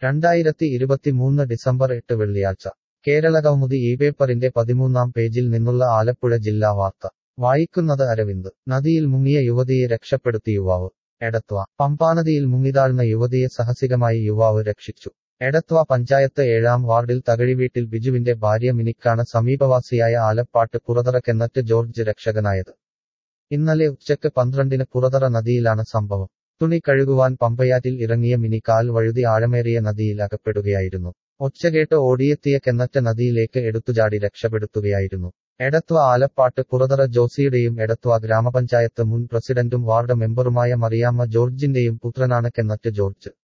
രണ്ടായിരത്തി ഇരുപത്തിമൂന്ന് ഡിസംബർ എട്ട് വെള്ളിയാഴ്ച കേരള കൗമുദി ഈ പേപ്പറിന്റെ പതിമൂന്നാം പേജിൽ നിന്നുള്ള ആലപ്പുഴ ജില്ലാ വാർത്ത വായിക്കുന്നത് അരവിന്ദ് നദിയിൽ മുങ്ങിയ യുവതിയെ രക്ഷപ്പെടുത്തി യുവാവ് എടത്വ പമ്പാനദിയിൽ മുങ്ങിതാഴ്ന്ന യുവതിയെ സാഹസികമായി യുവാവ് രക്ഷിച്ചു എടത്വ പഞ്ചായത്ത് ഏഴാം വാർഡിൽ തകഴിവീട്ടിൽ ബിജുവിന്റെ ഭാര്യ മിനിക്കാണ് സമീപവാസിയായ ആലപ്പാട്ട് പുറതറ കെന്നറ്റ് ജോർജ് രക്ഷകനായത് ഇന്നലെ ഉച്ചക്ക് പന്ത്രണ്ടിന് പുറതറ നദിയിലാണ് സംഭവം തുണി കഴുകുവാൻ പമ്പയാറ്റിൽ ഇറങ്ങിയ മിനി കാൽ വഴുതി ആഴമേറിയ നദിയിൽ അകപ്പെടുകയായിരുന്നു ഒച്ചകേട്ട് ഓടിയെത്തിയ കെന്നറ്റ് നദിയിലേക്ക് എടുത്തുചാടി രക്ഷപ്പെടുത്തുകയായിരുന്നു എടത്വ ആലപ്പാട്ട് പുറതറ ജോസിയുടെയും എടത്വ ഗ്രാമപഞ്ചായത്ത് മുൻ പ്രസിഡന്റും വാർഡ് മെമ്പറുമായ മറിയാമ്മ ജോർജിന്റെയും പുത്രനാണ് കെന്നറ്റ് ജോർജ്